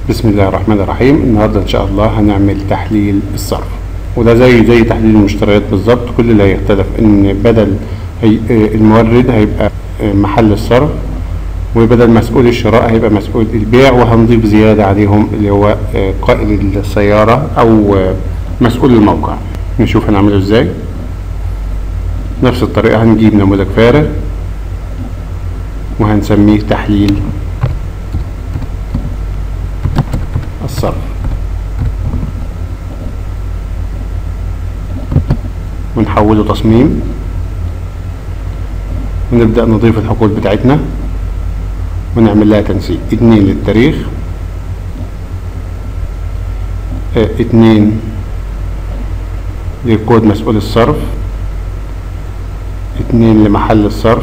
بسم الله الرحمن الرحيم النهاردة إن شاء الله هنعمل تحليل الصرف وده زي زي تحليل المشتريات بالظبط كل اللي هيختلف إن بدل هي المورد هيبقى محل الصرف وبدل مسؤول الشراء هيبقى مسؤول البيع وهنضيف زيادة عليهم اللي هو قائد السيارة أو مسؤول الموقع نشوف هنعمله إزاي نفس الطريقة هنجيب نموذج فارغ وهنسميه تحليل الصرف ونحوله تصميم ونبدأ نضيف الحقول بتاعتنا ونعمل لها تنسيق اتنين للتاريخ اه اتنين لكود مسؤول الصرف اتنين لمحل الصرف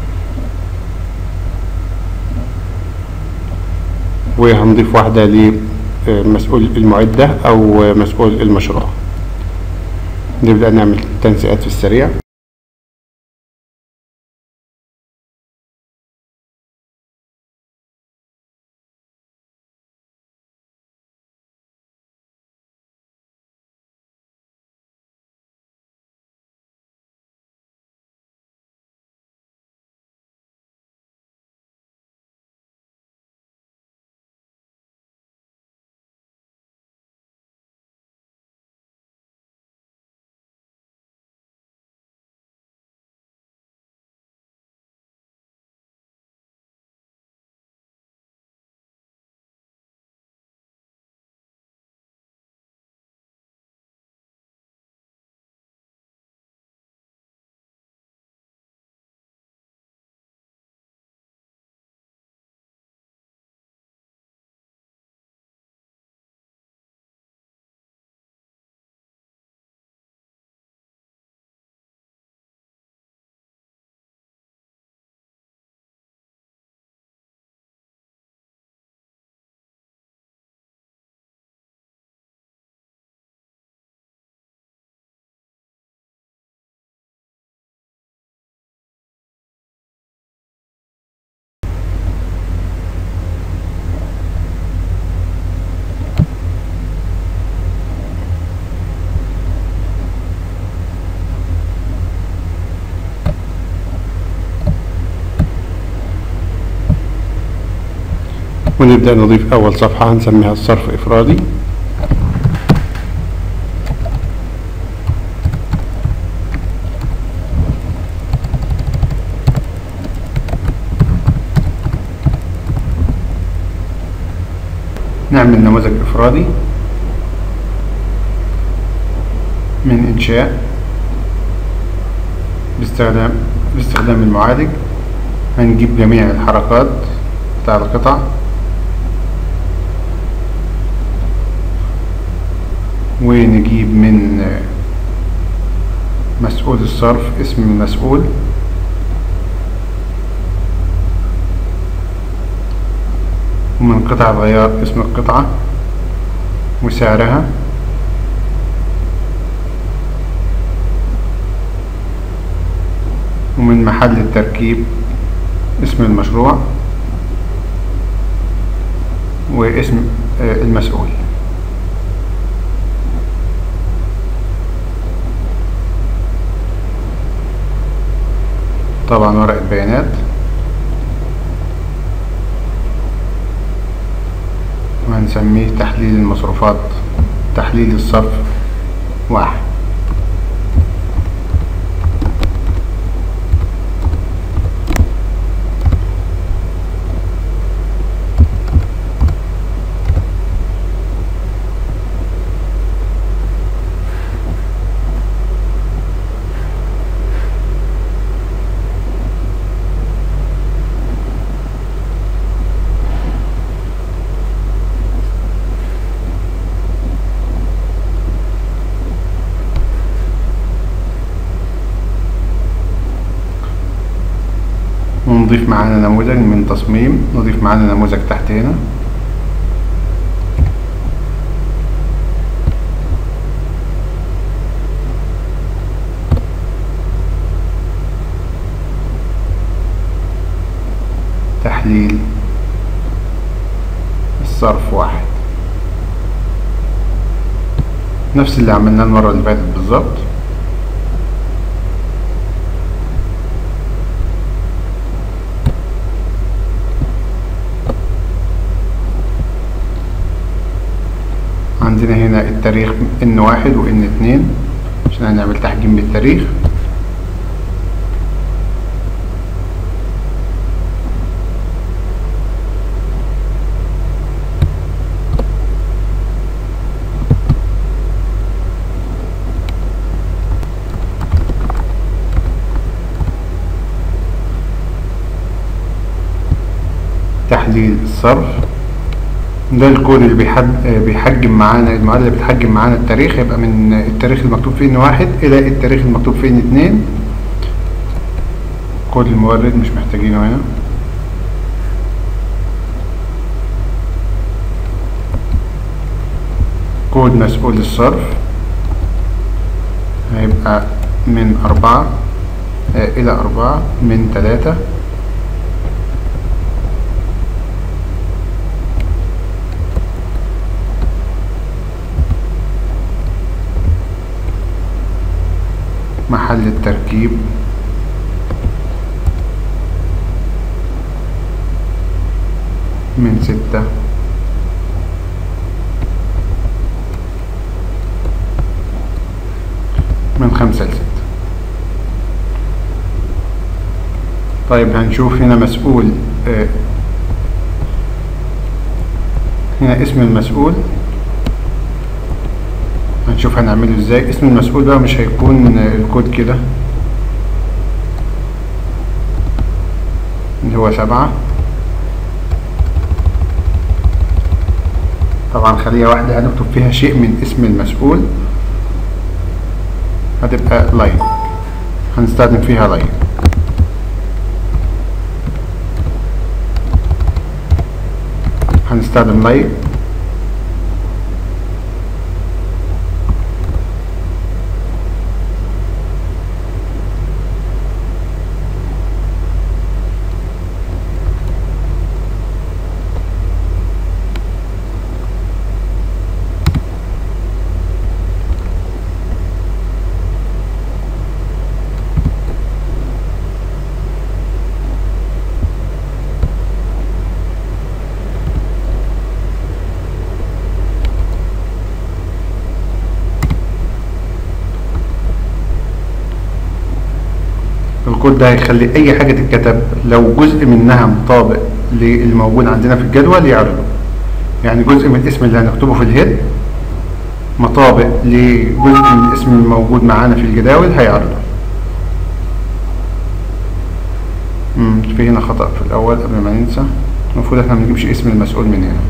وهنضيف واحدة لمسؤول المعدة أو مسؤول المشروع نبدأ نعمل تنسيقات في السريع ونبدأ نضيف أول صفحة هنسميها الصرف إفرادي نعمل نموذج إفرادي من إنشاء باستخدام باستخدام المعالج هنجيب جميع الحركات بتاع القطع ونجيب من مسؤول الصرف اسم المسؤول ومن قطع الغيار اسم القطعة وسعرها ومن محل التركيب اسم المشروع واسم المسؤول طبعا ورقة بيانات وهنسميه تحليل المصروفات تحليل الصرف واحد ونضيف معانا نموذج من تصميم نضيف معانا نموذج تحت هنا تحليل الصرف واحد نفس اللي عملناه المرة اللي فاتت بالظبط عندنا هنا التاريخ ان واحد وان اتنين عشان هنعمل تحجيم بالتاريخ تحليل الصرف ده الكود اللي بيحد بيحجم معانا المعادلة اللي بتحجم معانا التاريخ يبقى من التاريخ المكتوب فيه ان واحد الى التاريخ المكتوب فيه ان اتنين كود المورد مش محتاجينه هنا كود مسؤول الصرف هيبقى من أربعة آه إلى أربعة من تلاتة محل التركيب من ستة من خمسة لستة طيب هنشوف هنا مسؤول آه هنا اسم المسؤول هنشوف هنعمله ازاي اسم المسؤول بقى مش هيكون الكود كده اللي هو سبعة طبعا خلية واحدة هنكتب فيها شيء من اسم المسؤول هتبقى لاين هنستخدم فيها لاين هنستخدم لاين الكود ده هيخلي اي حاجة تتكتب لو جزء منها مطابق للي موجود عندنا في الجدول يعرضه يعني جزء من الاسم اللي هنكتبه في الهيد مطابق لجزء من الاسم الموجود معانا في الجداول هيعرضه امم في هنا خطأ في الاول قبل ما ننسى المفروض احنا ما نجيبش اسم المسؤول من هنا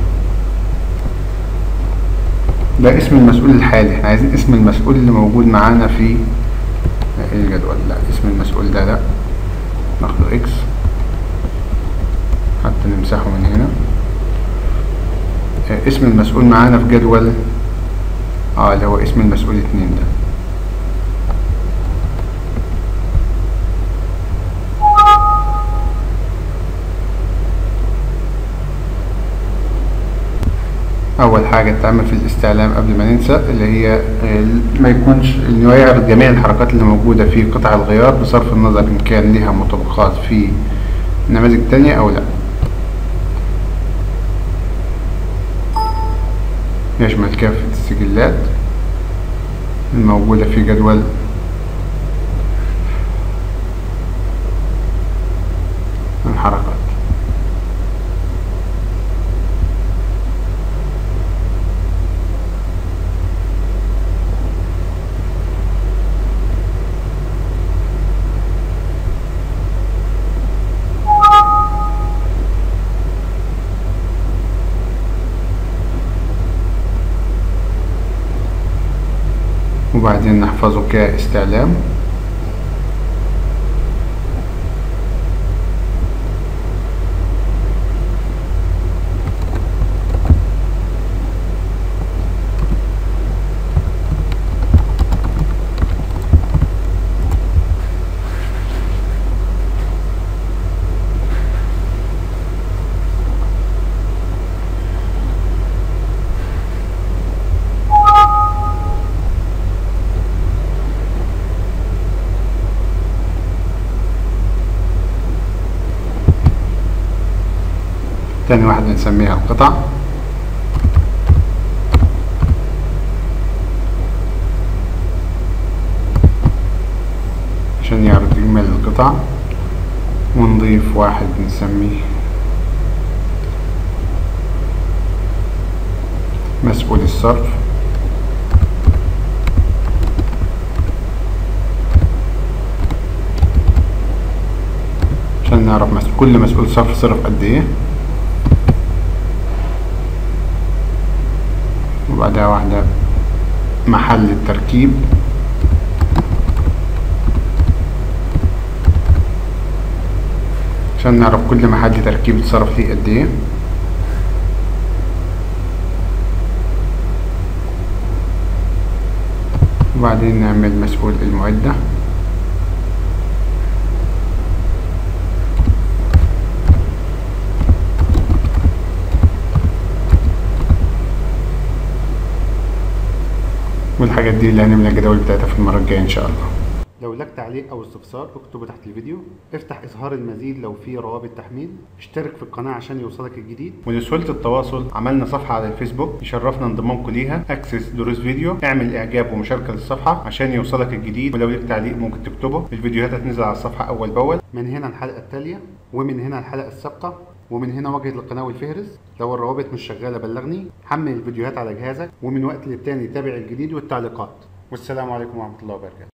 ده اسم المسؤول الحالي احنا عايزين اسم المسؤول اللي موجود معانا في الجدول لا اسم المسؤول ده لا ناخده اكس حتى نمسحه من هنا اه اسم المسؤول معانا في جدول اه اللي هو اسم المسؤول اتنين ده اول حاجه تعمل في الاستعلام قبل ما ننسى اللي هي ما يكونش انه يعرض جميع الحركات اللي موجوده في قطع الغيار بصرف النظر ان كان لها مطابقات في نماذج تانية او لا يشمل كافة السجلات الموجودة في جدول الحركات وبعدين نحفظه كاستعلام تاني واحدة نسميها القطع عشان يعرض إجمالي القطع ونضيف واحد نسميه مسؤول الصرف عشان نعرف مس- كل مسؤول صرف صرف قد ايه وبعدها واحدة محل التركيب عشان نعرف كل محل تركيب اتصرف فيه قد ايه وبعدين نعمل مسؤول المعدة والحاجات دي اللي هنعمل الجداول بتاعتها في المرة الجاية إن شاء الله لو لك تعليق أو استفسار اكتبه تحت الفيديو افتح إظهار المزيد لو في روابط تحميل اشترك في القناة عشان يوصلك الجديد ولسهولة التواصل عملنا صفحة على الفيسبوك يشرفنا انضمامكم ليها اكسس دروس فيديو اعمل إعجاب ومشاركة للصفحة عشان يوصلك الجديد ولو لك تعليق ممكن تكتبه الفيديوهات هتنزل على الصفحة أول بأول من هنا الحلقة التالية ومن هنا الحلقة السابقة ومن هنا واجهة القناة والفهرس لو الروابط مش شغالة بلغني حمل الفيديوهات على جهازك ومن وقت للتاني تابع الجديد والتعليقات والسلام عليكم ورحمة الله وبركاته